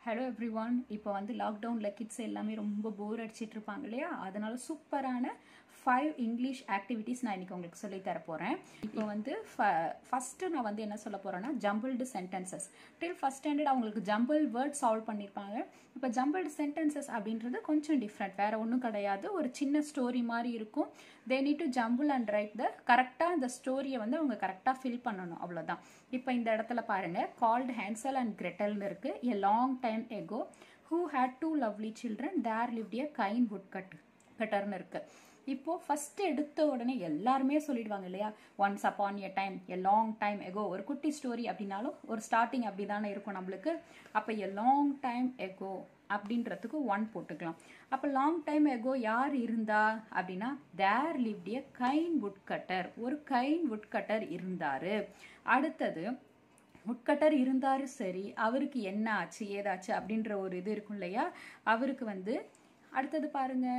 Hello every one இப்போ வந்து லாக்டவுனில் கிட்ஸ் எல்லாமே ரொம்ப போர் அடிச்சிட்டு இருப்பாங்க இல்லையா அதனால சூப்பரான ஃபைவ் இங்கிலீஷ் ஆக்டிவிட்டீஸ் நான் இன்னைக்கு உங்களுக்கு சொல்லி தர போகிறேன் இப்போ வந்து ஃபஸ்ட்டு நான் வந்து என்ன சொல்ல போகிறேன்னா jumbled sentences till first standard அவங்களுக்கு ஜம்பிள் வேர்ட் சால்வ் பண்ணியிருப்பாங்க இப்போ ஜம்பிள்டு சென்டென்சஸ் அப்படின்றது கொஞ்சம் டிஃப்ரெண்ட் வேறு ஒன்றும் கிடையாது ஒரு சின்ன ஸ்டோரி மாதிரி இருக்கும் they need to jumble and write the கரெக்டாக அந்த ஸ்டோரியை வந்து அவங்க கரெக்டாக ஃபில் பண்ணணும் அவ்வளோதான் இப்போ இந்த இடத்துல பாருங்க கால்ட் ஹேன்சல் அண்ட் கிரெட்டல்னு இருக்கு a long time ago who had two lovely children there lived a kind wood cut கட்டர்னு இருக்கு இப்போ ஃபர்ஸ்ட் எடுத்த உடனே எல்லாருமே சொல்லிடுவாங்க இல்லையா once upon a time a long time ago ஒரு குட்டி ஸ்டோரி அப்படின்னாலும் ஒரு ஸ்டார்டிங் அப்படி தானே இருக்கும் நம்மளுக்கு அப்போ எ லாங் டைம் எகோ அப்படின்றதுக்கு ஒன் போட்டுக்கலாம் அப்போ லாங் டைம் எகோ யார் இருந்தா அப்படின்னா there lived a kind woodcutter ஒரு கைன் வுட் கட்டர் இருந்தாரு அடுத்தது உட்கட்டர் இருந்தாரு சரி அவருக்கு என்ன ஆச்சு ஏதாச்சு அப்படின்ற ஒரு இது இருக்கும் இல்லையா அவருக்கு வந்து அடுத்தது பாருங்க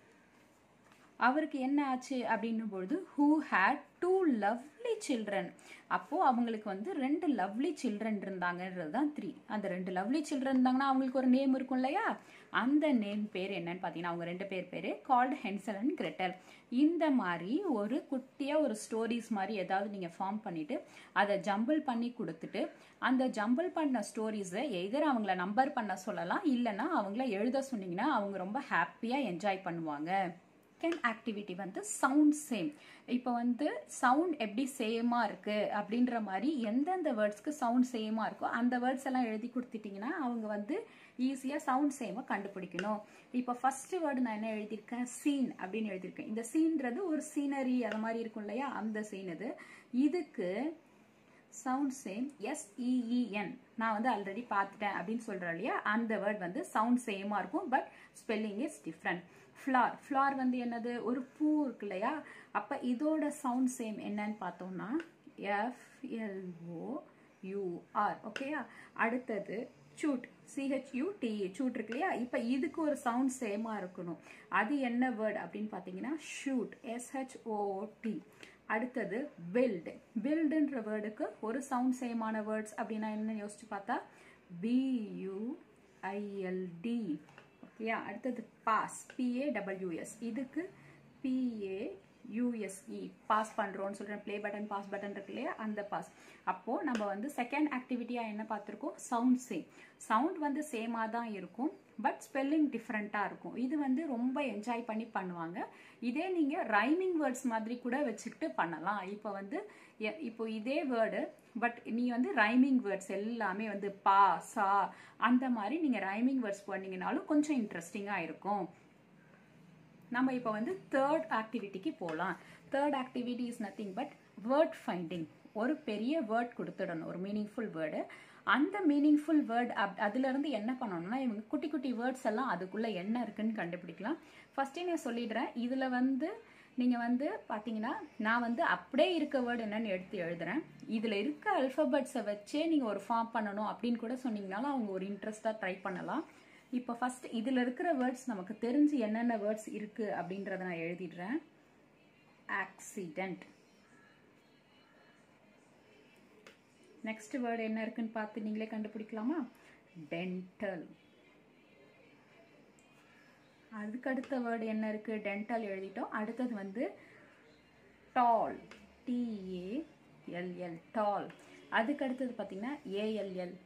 அவருக்கு என்ன ஆச்சு அப்படின்னும் பொழுது who had two lovely children அப்போ அவங்களுக்கு வந்து ரெண்டு லவ்லி சில்ட்ரன் இருந்தாங்கன்றது தான் த்ரீ அந்த ரெண்டு லவ்லி சில்ட்ரன் இருந்தாங்கன்னா அவங்களுக்கு ஒரு நேம் இருக்கும் இல்லையா அந்த நேம் பேர் என்னன்னு பார்த்தீங்கன்னா அவங்க ரெண்டு பேர் பேர் கால்டு ஹென்சல் அண்ட் கிரெட்டல் இந்த மாதிரி ஒரு குட்டியாக ஒரு ஸ்டோரிஸ் மாதிரி ஏதாவது நீங்கள் ஃபார்ம் பண்ணிட்டு அதை ஜம்பிள் பண்ணி கொடுத்துட்டு அந்த ஜம்பிள் பண்ண ஸ்டோரிஸை எதர் அவங்கள நம்பர் பண்ண சொல்லலாம் இல்லைன்னா அவங்கள எழுத சொன்னீங்கன்னா அவங்க ரொம்ப ஹாப்பியாக என்ஜாய் பண்ணுவாங்க செகண்ட் ஆக்டிவிட்டி வந்து சவுண்ட் சேம் இப்போ வந்து சவுண்ட் எப்படி சேமாக இருக்குது அப்படின்ற மாதிரி எந்தெந்த வேர்ட்ஸ்க்கு சவுண்ட் சேமாக இருக்கோ அந்த வேர்ட்ஸ் எல்லாம் எழுதி கொடுத்துட்டிங்கன்னா அவங்க வந்து ஈஸியாக சவுண்ட் சேமாக கண்டுபிடிக்கணும் இப்போ ஃபர்ஸ்ட் வேர்டு நான் என்ன எழுதியிருக்கேன் சீன் அப்படின்னு எழுதியிருக்கேன் இந்த சீன்றது ஒரு சீனரி அது மாதிரி இருக்கும் இல்லையா அந்த சீன் இது இதுக்கு சவுண்ட் சேம் எஸ்இஇஎன் நான் வந்து ஆல்ரெடி பார்த்துட்டேன் அப்படின்னு சொல்கிறேன் இல்லையா அந்த வேர்ட் வந்து சவுண்ட் சேமாக இருக்கும் but spelling is different flour flour வந்து என்னது ஒரு பூ இருக்கு இல்லையா அப்போ இதோட சவுண்ட் சேம் என்னன்னு பார்த்தோம்னா எஃப்எல்ஓ யூஆர் ஓகேயா அடுத்தது சூட் சிஹெச்யூ டிஏ சூட் இருக்கு இல்லையா இப்போ இதுக்கு ஒரு சவுண்ட் சேமாக இருக்கணும் அது என்ன வேர்ட் அப்படின்னு பார்த்தீங்கன்னா ஷூட் எஸ்ஹெச்ஓடி அடுத்தது பில்டு பில்டுன்ற வேர்டுக்கு ஒரு சவுண்ட் சேமான வேர்ட்ஸ் அப்படின்னா என்ன யோசிச்சு பார்த்தா பியூஐஎல்டி ஓகேயா அடுத்தது பாஸ் பிஏடபிள்யூஎஸ் இதுக்கு பிஏ யூஎஸ்இ பாஸ் பண்ணுறோன்னு சொல்கிறேன் ப்ளே பட்டன் பாஸ் பட்டன் இருக்கு இல்லையா அந்த பாஸ் அப்போது நம்ம வந்து செகண்ட் ஆக்டிவிட்டியாக என்ன பார்த்துருக்கோம் சவுண்ட் சேம் சவுண்ட் வந்து சேமாக தான் இருக்கும் பட் ஸ்பெல்லிங் டிஃப்ரெண்ட்டாக இருக்கும் இது வந்து ரொம்ப என்ஜாய் பண்ணி பண்ணுவாங்க இதே நீங்கள் ரைமிங் வேர்ட்ஸ் மாதிரி கூட வச்சுக்கிட்டு பண்ணலாம் இப்போ வந்து இப்போ இதே வேர்டு பட் நீ வந்து ரைமிங் வேர்ட்ஸ் எல்லாமே வந்து பா சா அந்த மாதிரி நீங்கள் ரைமிங் வேர்ட்ஸ் பண்ணீங்கனாலும் கொஞ்சம் இன்ட்ரெஸ்டிங்காக இருக்கும் நம்ம இப்போ வந்து தேர்ட் ஆக்டிவிட்டிக்கு போகலாம் third activity is nothing but word finding ஒரு பெரிய வேர்ட் கொடுத்துடணும் ஒரு மீனிங்ஃபுல் வேர்டு அந்த மீனிங்ஃபுல் வேர்ட் அப் அதுலேருந்து என்ன பண்ணணும்னா இவங்க குட்டி குட்டி வேர்ட்ஸ் எல்லாம் அதுக்குள்ளே என்ன இருக்குன்னு கண்டுபிடிக்கலாம் ஃபஸ்ட்டே நான் சொல்லிடுறேன் இதில் வந்து நீங்கள் வந்து பார்த்தீங்கன்னா நான் வந்து அப்படியே இருக்க வேர்டு என்னன்னு எடுத்து எழுதுறேன் இதில் இருக்க அல்ஃபபெட்ஸை வச்சே நீங்கள் ஒரு ஃபார்ம் பண்ணணும் அப்படின்னு கூட சொன்னீங்கனாலும் அவங்க ஒரு இன்ட்ரெஸ்ட்டாக ட்ரை பண்ணலாம் இப்போ ஃபர்ஸ்ட் இதில் இருக்கிற வேர்ட்ஸ் நமக்கு தெரிஞ்சு என்னென்ன வேர்ட்ஸ் இருக்குது அப்படின்றத நான் எழுதிடுறேன் ஆக்சிடென்ட் நெக்ஸ்ட் வேர்டு என்ன இருக்குன்னு பார்த்து நீங்களே கண்டுபிடிக்கலாமா டென்டல் அதுக்கு அடுத்த வேர்டு என்ன இருக்குது டென்டல் எழுதிட்டோம் அடுத்தது வந்து டால் டிஏஎல்எல் டால் அதுக்கு அடுத்தது பார்த்தீங்கன்னா ஏஎல்எல்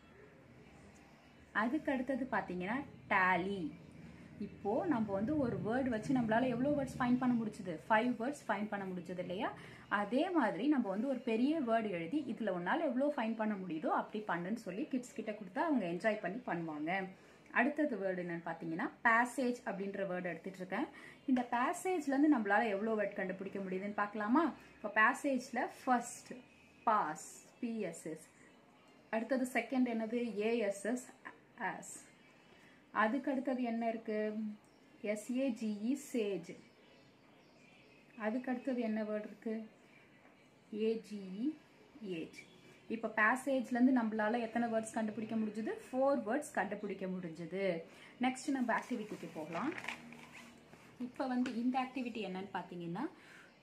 அதுக்கு அடுத்தது பார்த்தீங்கன்னா டேலி இப்போது நம்ம வந்து ஒரு வேர்டு வச்சு நம்மளால எவ்வளோ வேர்ட்ஸ் ஃபைன் பண்ண முடிச்சுது ஃபைவ் வேர்ட்ஸ் ஃபைன் பண்ண முடிச்சது இல்லையா அதே மாதிரி நம்ம வந்து ஒரு பெரிய வேர்டு எழுதி இதில் ஒன்றால் எவ்வளோ ஃபைன் பண்ண முடியுதோ அப்படி பண்ணுன்னு சொல்லி கிட்ஸ் கிட்ட கொடுத்தா அவங்க என்ஜாய் பண்ணி பண்ணுவாங்க அடுத்தது வேர்டு என்னன்னு பார்த்தீங்கன்னா பேசேஜ் அப்படின்ற வேர்டு எடுத்துட்டு இருக்கேன் இந்த பேசேஜ்லேருந்து நம்மளால எவ்வளோ வேர்ட் கண்டுபிடிக்க முடியுதுன்னு பார்க்கலாமா இப்போ பேசேஜில் ஃபர்ஸ்ட் பாஸ் பிஎஸ்எஸ் அடுத்தது செகண்ட் என்னது ஏஎஸ்எஸ் ஆஸ் அதுக்கு அடுத்தது என்ன இருக்கு எஸ்ஏஜிஇ சேஜ் அதுக்கு அடுத்தது என்ன வேர்டு இருக்கு ஏஜிஇ ஏஜ் இப்போ பேசேஜ்லேருந்து நம்மளால எத்தனை வேர்ட்ஸ் கண்டுபிடிக்க முடிஞ்சுது ஃபோர் வேர்ட்ஸ் கண்டுபிடிக்க முடிஞ்சுது நெக்ஸ்ட் நம்ம ஆக்டிவிட்டிக்கு போகலாம் இப்போ வந்து இந்த ஆக்டிவிட்டி என்னன்னு பார்த்தீங்கன்னா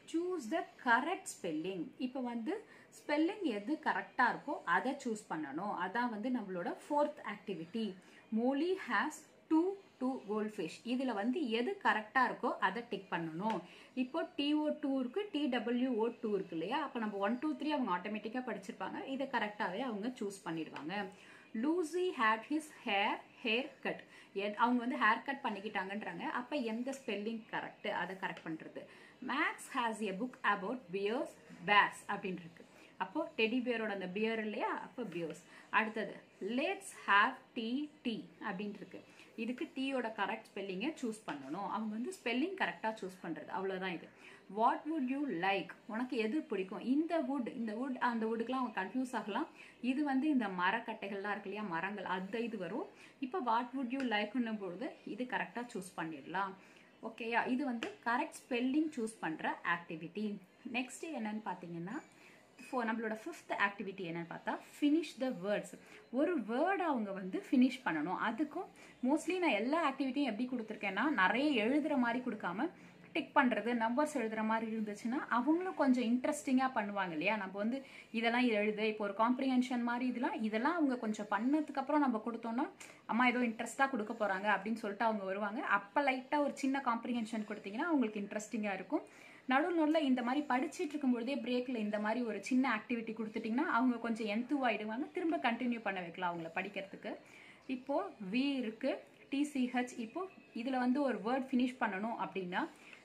சூஸ் த கரெக்ட் ஸ்பெல்லிங் இப்போ வந்து ஸ்பெல்லிங் எது கரெக்டாக இருக்கோ அதை சூஸ் பண்ணணும் அதான் வந்து நம்மளோட fourth activity Molly has two two goldfish இதில் வந்து எது கரெக்டாக இருக்கோ அதை டிக் பண்ணணும் இப்போ டிஓ டூ இருக்கு டிடபிள்யூஓ டூ இருக்கு இல்லையா அப்போ நம்ம ஒன் டூ த்ரீ அவங்க ஆட்டோமேட்டிக்காக படிச்சிருப்பாங்க இதை கரெக்டாகவே அவங்க சூஸ் பண்ணிடுவாங்க Lucy had his hair haircut அவங்க வந்து ஹேர் கட் பண்ணிக்கிட்டாங்கன்றாங்க அப்போ எந்த ஸ்பெல்லிங் கரெக்ட் அதை கரெக்ட் பண்ணுறது Max has a book about pears pairs அப்படின்னு இருக்கு அப்போ டெடி பியரோட அந்த பியர் இல்லையா அப்போ பியர்ஸ் அடுத்தது லெட்ஸ் ஹாவ் டீ டீ அப்படின்னு இருக்கு இதுக்கு டீயோட கரெக்ட் ஸ்பெல்லிங்கை சூஸ் பண்ணணும் அவங்க வந்து ஸ்பெல்லிங் கரெக்டாக சூஸ் பண்ணுறது அவ்வளோதான் இது வாட் வுட் யூ லைக் உனக்கு எது பிடிக்கும் இந்த வுட் இந்த வுட் அந்த வுட்டுக்கெலாம் அவங்க கன்ஃபியூஸ் ஆகலாம் இது வந்து இந்த மரக்கட்டைகள்லாம் இருக்கு இல்லையா மரங்கள் அந்த இது வரும் இப்போ வாட் வுட் யூ லைக்னும் பொழுது இது கரெக்டாக சூஸ் பண்ணிடலாம் ஓகேயா இது வந்து கரெக்ட் ஸ்பெல்லிங் சூஸ் பண்ணுற ஆக்டிவிட்டி நெக்ஸ்ட் என்னன்னு பார்த்தீங்கன்னா ஃபோ நம்மளோட ஃபிஃப்த் ஆக்டிவிட்டி என்னன்னு பார்த்தா ஃபினிஷ் த வேர்ட்ஸ் ஒரு வேர்டை அவங்க வந்து ஃபினிஷ் பண்ணணும் அதுக்கும் மோஸ்ட்லி நான் எல்லா ஆக்டிவிட்டியும் எப்படி கொடுத்துருக்கேன்னா நிறைய எழுதுகிற மாதிரி கொடுக்காம டிக் பண்ணுறது நம்பர்ஸ் எழுதுகிற மாதிரி இருந்துச்சுன்னா அவங்களும் கொஞ்சம் இன்ட்ரெஸ்டிங்காக பண்ணுவாங்க இல்லையா நம்ம வந்து இதெல்லாம் எழுது இப்போ ஒரு காம்ப்ரிஹென்ஷன் மாதிரி இதெல்லாம் இதெல்லாம் அவங்க கொஞ்சம் பண்ணதுக்கப்புறம் நம்ம கொடுத்தோம்னா அம்மா ஏதோ இன்ட்ரெஸ்ட்டாக கொடுக்க போகிறாங்க அப்படின்னு சொல்லிட்டு அவங்க வருவாங்க அப்போ லைட்டாக ஒரு சின்ன காம்ப்ரிஹென்ஷன் கொடுத்தீங்கன்னா அவங்களுக்கு இன்ட்ரெஸ்டிங்காக இருக்கும் நடுவில் நடுவில் இந்த மாதிரி படிச்சுட்டு இருக்கும்பொழுதே பிரேக்கில் இந்த மாதிரி ஒரு சின்ன ஆக்டிவிட்டி கொடுத்துட்டிங்கன்னா அவங்க கொஞ்சம் எந்தூவாயிடுவாங்க திரும்ப கண்டினியூ பண்ண வைக்கலாம் அவங்கள படிக்கிறதுக்கு இப்போது வி இருக்குது டிசிஹெச் இப்போ இதில் வந்து ஒரு வேர்ட் ஃபினிஷ் பண்ணணும் அப்படின்னா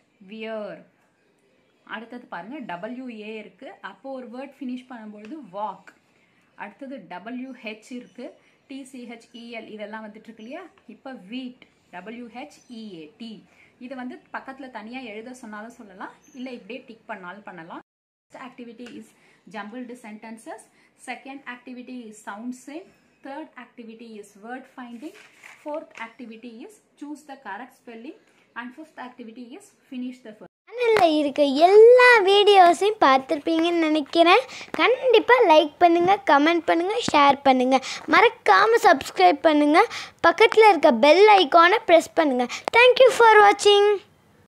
வியர் அடுத்தது பாருங்க டபிள்யூஏ இருக்கு அப்போ ஒரு வேர்ட் ஃபினிஷ் பண்ணும்பொழுது வாக் அடுத்தது டபிள்யூஹெச் இருக்கு டிசிஹெச்இஎல் இதெல்லாம் வந்துட்டு இருக்கு இல்லையா இப்போ வீட் டபிள்யூஹெச்இஏ டி இதை வந்து பக்கத்தில் தனியாக எழுத சொன்னாலும் சொல்லலாம் இல்லை இப்படியே டிக் பண்ணாலும் பண்ணலாம் First activity is jumbled sentences. Second activity is sound same. Third activity is word finding. Fourth activity is choose the correct spelling. And fifth activity is finish the first. சேனலில் இருக்க எல்லா வீடியோஸையும் பார்த்துருப்பீங்கன்னு நினைக்கிறேன் கண்டிப்பாக லைக் பண்ணுங்கள் comment பண்ணுங்கள் share பண்ணுங்கள் மறக்காமல் சப்ஸ்கிரைப் பண்ணுங்கள் பக்கத்தில் இருக்க பெல் ஐக்கானை ப்ரெஸ் பண்ணுங்கள் தேங்க்யூ ஃபார் வாட்சிங்